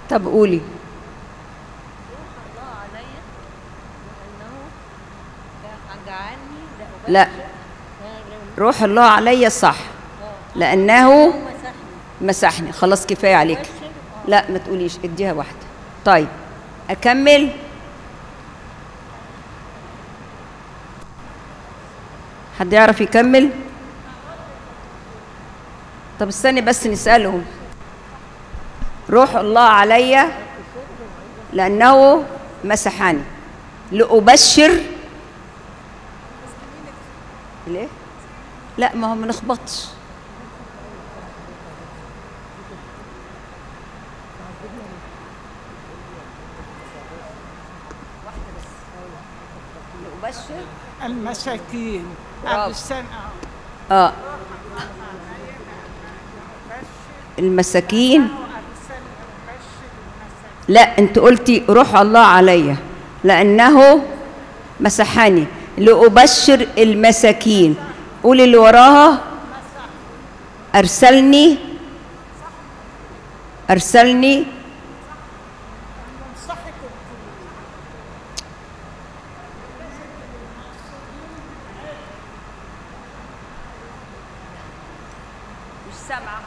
طب قولي الله عليا وانه جعلني لا روح الله عليا صح لانه مسحني مسحني خلاص كفايه عليك لا ما تقوليش اديها واحده طيب اكمل حد يعرف يكمل طب استني بس نسالهم روح الله عليا لانه مسحني لأبشر ليه؟ لا ما هو ما نخبطش لأبشر المساكين برافو. أبو السنة اه المساكين لا انت قلتي روح الله عليا لانه مسحني لأبشر المساكين قولي اللي وراها أرسلني أرسلني مش سامعة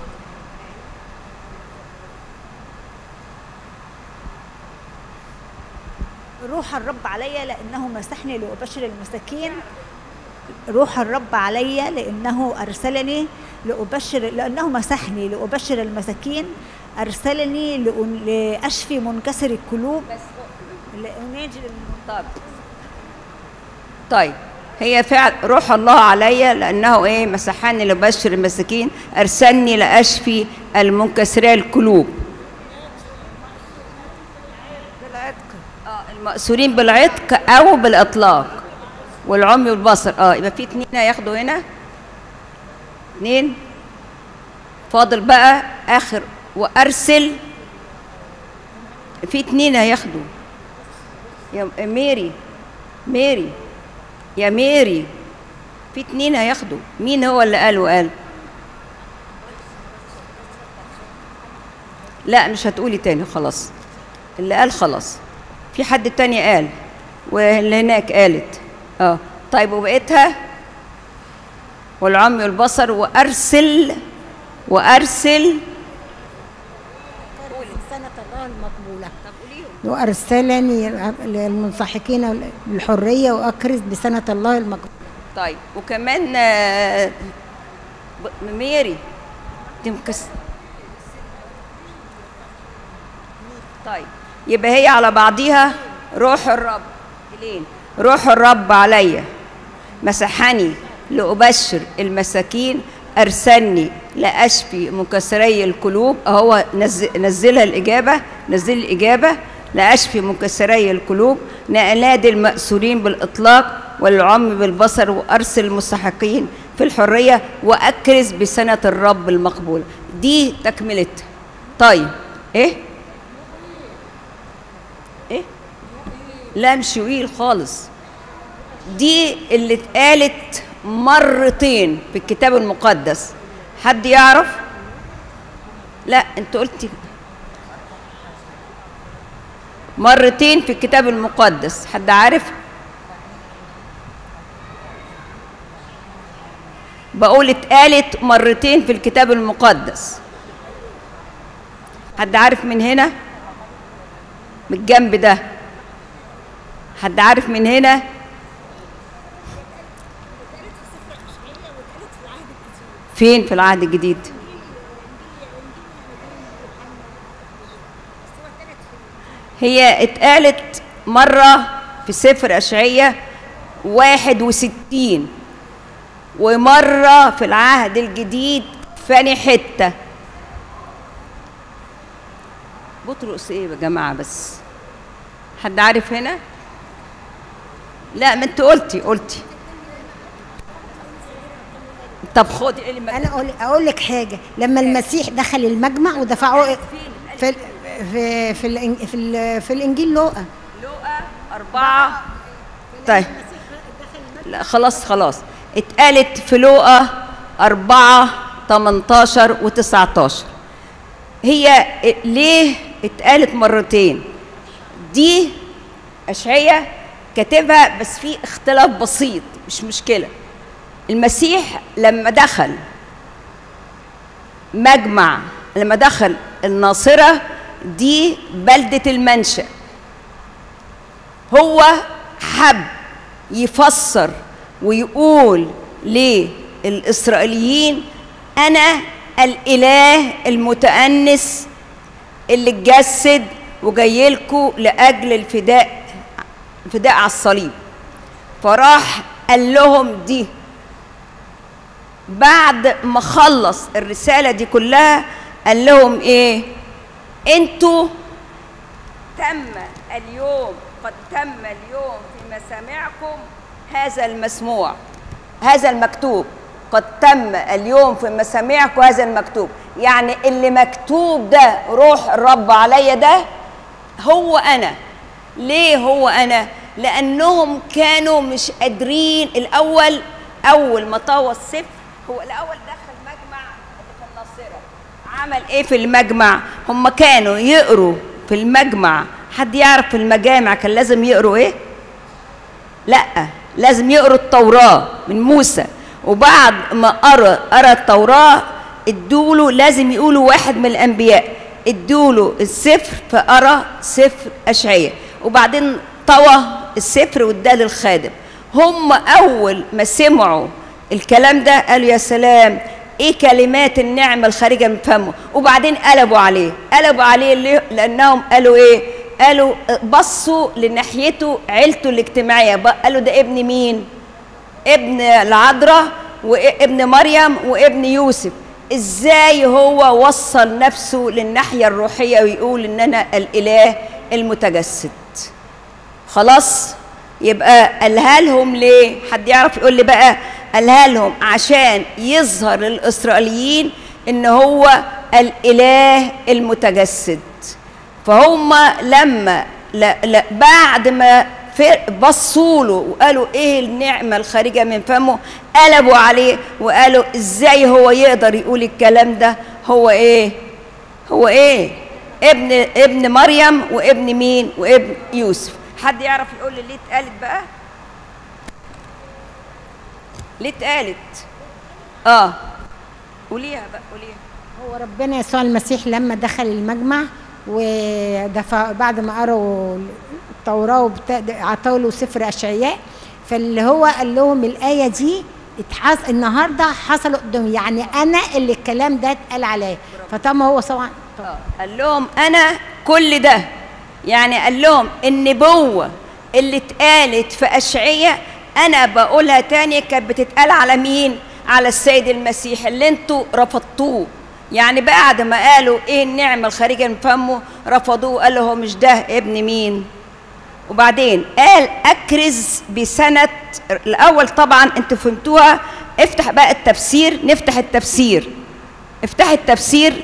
روح الرب علي لأنه مسحني لأبشر المساكين روح الرب علي لأنه أرسلني لأبشر لأنه مسحني لأبشر المساكين أرسلني لأن- لأشفي منكسر القلوب لأناجي طيب طيب هي فعل روح الله عليا لانه ايه مسحني لبشر المساكين ارسلني لاشفي المنكسري القلوب اه المأسورين بالعتق او بالاطلاق والعمي والبصر اه يبقى في اتنين هياخدوا هنا اتنين فاضل بقى اخر وارسل في اتنين هياخدوا يا ميري ميري يا ميري في اتنين هياخدوا مين هو اللي قال وقال لا مش هتقولي تاني خلاص اللي قال خلاص في حد تاني قال واللي هناك قالت اه طيب وبقيتها والعمي والبصر وارسل وارسل سنة الله المقبولة وأرسلني للمنصحكين الحرية وأكرز بسنة الله المقبولة طيب وكمان آه، ب- ميري دي مكس طيب يبقى هي على بعضيها روح الرب إلين روح الرب عليا مسحني لأبشر المساكين أرسلني لأشفي منكسري القلوب أهو نزل نزلها الإجابة نزل الإجابة لأشفي منكسري القلوب لأنادي المأسورين بالإطلاق والعم بالبصر وأرسل المستحقين في الحرية وأكرز بسنة الرب المقبولة دي تكملتها طيب إيه؟ إيه؟ لا مش يقيل خالص دي اللي اتقالت مرتين في الكتاب المقدس حد يعرف لا انت قلتي مرتين في الكتاب المقدس حد عارف بقول اتقالت مرتين في الكتاب المقدس حد عارف من هنا من الجنب ده حد عارف من هنا فين في العهد الجديد هي اتقالت مرة في سفر أشعية واحد وستين ومرة في العهد الجديد فاني حتة بطرس ايه يا جماعة بس حد عارف هنا لا ما انت قلتي قلتي طب خدي ايه اللي أنا أقول, أقول لك حاجة لما المسيح دخل المجمع ودفعوه في في في, الإن- في, ال- في الإنجيل لوقا لقى أربعة طيب لا خلاص خلاص اتقالت في لقى أربعة 18 و19 هي ليه اتقالت مرتين دي أشعية كاتبها بس في اختلاف بسيط مش مشكلة المسيح لما دخل مجمع لما دخل الناصرة دي بلدة المنشأ هو حب يفسر ويقول للإسرائيليين أنا الإله المتأنس اللي اتجسد وجاي لكم لأجل الفداء الفداء على الصليب فراح قال لهم دي بعد ما خلص الرسالة دي كلها قال لهم ايه انتوا تم اليوم قد تم اليوم في مسامعكم هذا المسموع هذا المكتوب قد تم اليوم في مسامعكم هذا المكتوب يعني اللي مكتوب ده روح الرب عليا ده هو انا ليه هو انا لانهم كانوا مش قادرين الاول اول ما طوى السفر هو الاول دخل مجمع اللي في الناصره عمل ايه في المجمع هم كانوا يقروا في المجمع حد يعرف في المجامع كان لازم يقروا ايه لا لازم يقروا التوراه من موسى وبعد ما قرا قرا التوراه ادوله لازم يقولوا واحد من الانبياء ادوله السفر فقرا سفر اشعياء وبعدين طوى السفر واداه للخادم هم اول ما سمعوا الكلام ده قالوا يا سلام ايه كلمات النعمه الخارجه من فمه وبعدين قلبوا عليه قلبوا عليه ليه؟ لانهم قالوا ايه قالوا بصوا لناحيته عيلته الاجتماعيه قالوا ده ابن مين ابن العذراء وابن مريم وابن يوسف ازاي هو وصل نفسه للناحيه الروحيه ويقول ان انا الاله المتجسد خلاص يبقى قالها لهم ليه حد يعرف يقول لي بقى قالها لهم عشان يظهر للاسرائيليين ان هو الاله المتجسد فهم لما لا لا بعد ما بصوا له وقالوا ايه النعمه الخارجه من فمه قلبوا عليه وقالوا ازاي هو يقدر يقول الكلام ده هو ايه هو ايه ابن ابن مريم وابن مين وابن يوسف حد يعرف يقول لي ليه اتقالت بقى ليه اتقالت اه قوليها بقى قوليها هو ربنا يسوع المسيح لما دخل المجمع ودفع بعد ما قروا التوراة عطوا له سفر أشعياء فاللي هو قال لهم الآية دي اتحص النهارده حصل قدامي يعني أنا اللي الكلام ده اتقال عليا فطبعا هو طبعا قال لهم أنا كل ده يعني قال لهم النبوة اللي اتقالت في أشعية أنا بقولها تاني كانت بتتقال على مين؟ على السيد المسيح اللي انتوا رفضتوه يعني بعد ما قالوا ايه النعمة الخارجة من فمه رفضوه قالوا هو مش ده ابن مين؟ وبعدين قال أكرز بسنة الأول طبعا انتوا فهمتوها افتح بقى التفسير نفتح التفسير افتح التفسير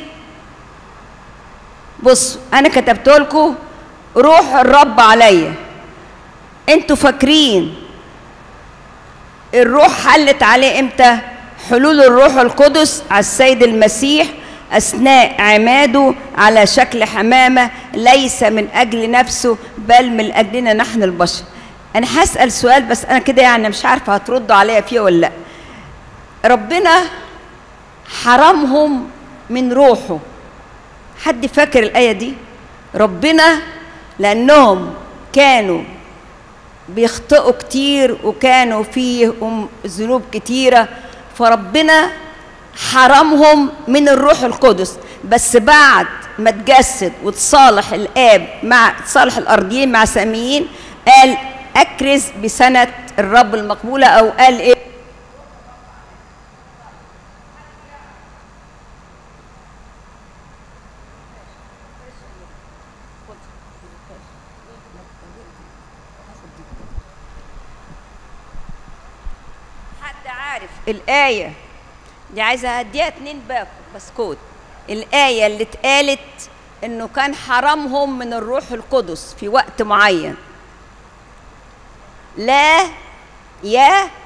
بصوا أنا كتبت لكم روح الرب عليا انتوا فاكرين الروح حلت عليه امتى حلول الروح القدس على السيد المسيح اثناء عماده على شكل حمامه ليس من اجل نفسه بل من اجلنا نحن البشر انا هسال سؤال بس انا كده يعني مش عارفه هتردوا عليا فيه ولا لا ربنا حرمهم من روحه حد فاكر الايه دي ربنا لانهم كانوا بيخطئوا كتير وكانوا فيهم ذنوب كتيره فربنا حرمهم من الروح القدس بس بعد ما تجسد وتصالح الاب مع تصالح الارضيين مع ساميين قال اكرز بسنه الرب المقبوله او قال ايه حد عارف الآية دي عايزة أديها اتنين باكو بسكوت الآية اللي اتقالت إنه كان حرمهم من الروح القدس في وقت معين لا يا